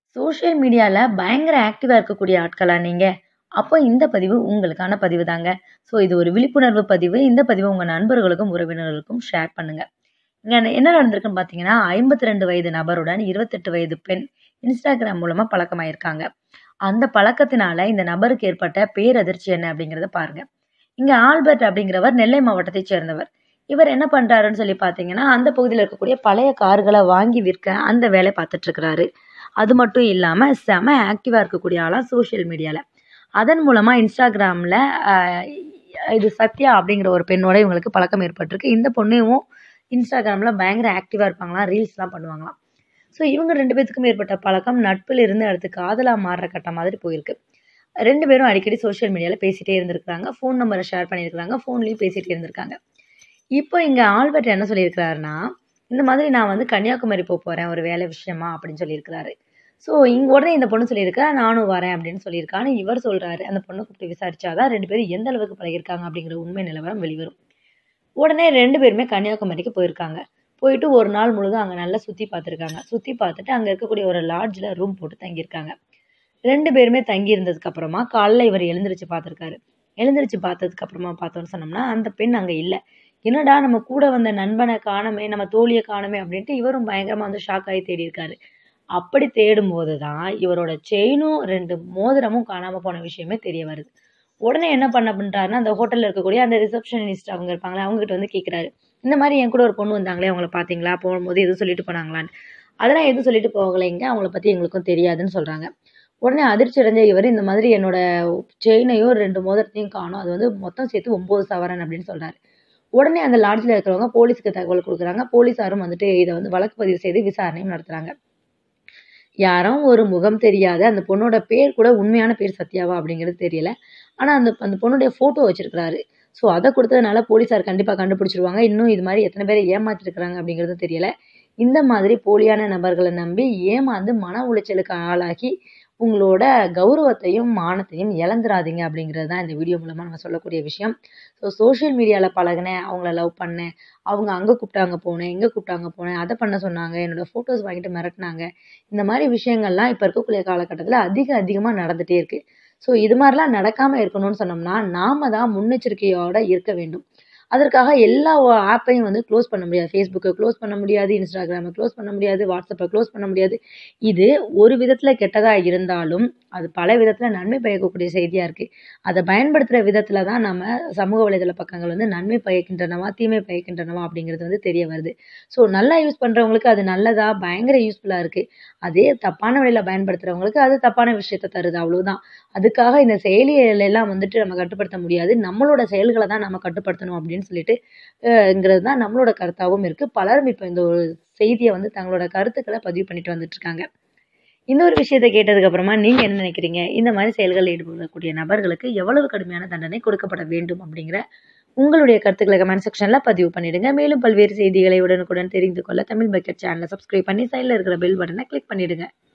Social மீடியால பயங்கர ஆக்டிவா இருக்கக்கூடிய ஆட்களா நீங்க? அப்போ இந்த பதிவு உங்களுக்கான பதிவு தாங்க. ஸோ இது ஒரு விழிப்புணர்வு பதிவு. இந்த பதிவ உங்க நண்பர்களுக்கும், உறவினர்களுக்கும் ஷேர் பண்ணுங்க. இங்க என்ன நடந்திருக்குன்னு பார்த்தீங்கன்னா, 52 வயது நபருடன் 28 வயது பெண் Instagram மூலமா பழக்கமாயிருக்காங்க. அந்த பழக்கத்தினால இந்த நபருக்கு ஏற்பட்ட பேரதிர்ச்சி என்ன அப்படிங்கிறத பாருங்க. இங்க ஆல்பர்ட் அப்படிங்கிறவர் நெல்லை மாவட்டத்தைச் சேர்ந்தவர். இவர் என்ன பண்றாருன்னு சொல்லி பார்த்தீங்கன்னா, அந்த பகுதியில இருக்கக்கூடிய பழைய கார்கள வாங்கி விற்க அந்த வேலை பார்த்துட்டு இருக்கிறாரு. அது மட்டும் இல்லாம செம ஆக்டிவா இருக்கக்கூடிய ஆளா சோஷியல் மீடியால. அதன் மூலமா Instagramல அ இது சத்யா அப்படிங்கிற ஒரு பெண்ணோட இவங்களுக்கு பழக்கம் ஏற்பட்டிருக்கு. இந்த பொண்ணும் Instagramல பயங்கர ஆக்டிவா இருப்பாங்களாம். ரீல்ஸ்லாம் பண்ணுவாங்களாம். ஸோ இவங்க 2 பேத்துக்கும் ஏற்பட்ட பழக்கம் நட்பில் இருந்து அடுத்து காதலா மாறுற கட்டம் மாதிரி போயிருக்கு. 2 பேரும் அடிக்கடி சோஷியல் மீடியால பேசிட்டே இருந்திருக்காங்க. ஃபோன் நம்பர ஷேர் பண்ணியிருக்காங்க. ஃபோன்லயும் பேசிட்டே இருந்திருக்காங்க. இப்போ இங்க ஆல்பர்ட் என்ன சொல்லியிருக்கிறாருன்னா, இந்த மாதிரி நான் வந்து கன்னியாகுமரி போப்போறேன் ஒரு வேலை விஷயமா அப்படின்னு சொல்லியிருக்கிறாரு. ஸோ இங்க உடனே இந்த பொண்ணு சொல்லியிருக்கா, நானும் வரேன் அப்படின்னு சொல்லியிருக்கா. ஆனா இவர் சொல்றாரு, அந்த பொண்ண கூப்பிட்டு விசாரிச்சா தான் 2 பேரும் எந்த அளவுக்கு பழகியிருக்காங்க அப்படிங்கிற உண்மை நிலவரம் வெளிவரும். உடனே 2 பேருமே கன்னியாகுமரிக்கு போயிருக்காங்க. போயிட்டு ஒரு நாள் முழுதும் அங்க நல்லா சுத்தி பார்த்துருக்காங்க. சுத்தி பார்த்துட்டு அங்க இருக்கக்கூடிய ஒரு லாட்ஜ்ல ரூம் போட்டு தங்கியிருக்காங்க. 2 பேருமே தங்கி இருந்ததுக்கு அப்புறமா காலைல இவர் எழுந்திருச்சு பார்த்துருக்காரு. எழுந்திருச்சு பார்த்ததுக்கு அப்புறமா பார்த்தோம்னு சொன்னோம்னா, அந்த பெண் அங்க இல்ல. என்னடா நம்ம கூட வந்த நண்பன காணோமே, நம்ம தோழிய காணோமே அப்படின்ட்டு இவரும் பயங்கரமா வந்து ஷாக் ஆகி தேடியிருக்காரு. அப்படி தேடும்போது தான் இவரோட செயினும் 2 மோதிரமும் காணாம போன விஷயமே தெரிய வருது. உடனே என்ன பண்ண பண்றாருன்னா, அந்த ஹோட்டல்ல இருக்கக்கூடிய அந்த ரிசப்ஷனிஸ்ட் அவங்க இருப்பாங்கல்ல, அவங்க கிட்ட வந்து கேட்குறாரு. இந்த மாரி என் கூட ஒரு பொண்ணு வந்தாங்களே அவங்கள பார்த்தீங்களா? போகும்போது எதுவும் சொல்லிட்டு போனாங்களான்னு. அதெல்லாம் எதுவும் சொல்லிட்டு போகலைங்க. அவங்கள பத்தி எங்களுக்கும் தெரியாதுன்னு சொல்றாங்க. உடனே அதிர்ச்சி அடைஞ்ச இவரு, இந்த மாதிரி என்னோட செயினையும் 2 மோதிரத்தையும் காணோம். அது வந்து மொத்தம் சேர்த்து 9 சவரன் அப்படின்னு சொல்றாரு. உடனே அந்த லாட்ஜ்ல இருக்கிறவங்க போலீஸ்க்கு தகவல் குடுக்குறாங்க. போலீஸாரும் வந்துட்டு இத வந்து வழக்கு பதிவு செய்து விசாரணையும் நடத்துறாங்க. யாரோ ஒரு முகம் தெரியாத அந்த பொண்ணோட பேர் கூட உண்மையான பேர் சத்யாவா அப்படிங்கிறது தெரியல. ஆனா அந்த அந்த பொண்ணுடைய ஃபோட்டோ வச்சிருக்கிறாரு. ஸோ அத குடுத்ததுனால போலீஸார் கண்டிப்பா கண்டுபிடிச்சுருவாங்க. இன்னும் இது மாரி எத்தன பேர ஏமாத்திருக்கிறாங்க அப்படிங்கிறதும் தெரியல. இந்த மாதிரி போலியான நபர்கள நம்பி ஏமாந்து மன உளைச்சலுக்கு ஆளாகி உங்களோட கௌரவத்தையும், மானத்தையும் இழந்துராதீங்க அப்படிங்கிறது தான் இந்த வீடியோ மூலமா நம்ம சொல்லக்கூடிய விஷயம். ஸோ சோஷியல் மீடியால பழகுனேன், அவங்கள லவ் பண்ணேன், அவங்க அங்க கூப்பிட்டாங்க போனேன், இங்க கூப்பிட்டாங்க போனேன், அத பண்ண சொன்னாங்க, என்னோட ஃபோட்டோஸ் வாங்கிட்டு மிரட்டுனாங்க. இந்த மாரி விஷயங்கள்லாம் இப்ப இருக்கக்கூடிய காலகட்டத்தில அதிக அதிகமா நடந்துட்டே இருக்கு. ஸோ இது மாரிலாம் நடக்காம இருக்கணும்னு சொன்னோம்னா, நாம தான் முன்னெச்சரிக்கையோட இருக்க வேண்டும். அதற்காக எல்லா ஆப்பையும் வந்து க்ளோஸ் பண்ண முடியாது. Facebookஅ க்ளோஸ் பண்ண முடியாது, Instagramஅ க்ளோஸ் பண்ண முடியாது, WhatsAppஅ க்ளோஸ் பண்ண முடியாது. இது ஒரு விதத்தில கெட்டதா இருந்தாலும், அது பல விதத்தில நன்மை பயக்கக்கூடிய செய்தியா இருக்கு. அத பயன்படுத்துற விதத்தில தான் நம்ம சமூக வலைதள பக்கங்கள் வந்து நன்மை பயக்கின்றனவா, தீமை பயக்கின்றனவா அப்படிங்கிறது வந்து தெரிய வருது. ஸோ நல்லா யூஸ் பண்றவங்களுக்கு அது நல்லதா, பயங்கர யூஸ்ஃபுல்லா இருக்கு. அதே தப்பான வழியில பயன்படுத்துறவங்களுக்கு அது தப்பான விஷயத்த தருது அவ்வளோதான். அதுக்காக இந்த செயலிகள எல்லாம் வந்துட்டு நம்ம கட்டுப்படுத்த முடியாது. நம்மளோட செயல்கள தான் நம்ம கட்டுப்படுத்தணும் அப்படின்னு சொல்லிட்டு அ ங்கிறது தான் நம்மளோட கருத்தாவும் இருக்கு. பலரும் இப்ப இந்த ஒரு செய்திய வந்து தங்களோட கருத்துக்கள பதிவு பண்ணிட்டு வந்துட்டுருக்காங்க. இந்த ஒரு விஷயத்த கேட்டதுக்கு அப்புறமா நீங்க என்ன நினைக்கிறீங்க? இந்த மாரி செயல்கள்ல ஈடுபடக்கூடிய நபர்களுக்கு எவ்வளவு கடுமையான தண்டனை கொடுக்கப்பட வேண்டும் அப்படிங்கிற உங்களுடைய கருத்துக்கள கமெண்ட் செக்ஷன்ல பதிவு பண்ணிடுங்க. மேலும் பல்வேறு செய்திகளை உடனுக்குடன் தெரிந்து கொள்ள தமிழ் பக்கெட் சேனல சப்ஸ்கிரைப் பண்ணி சைட்ல இருக்கிற பெல் பட்டன கிளிக் பண்ணிடுங்க.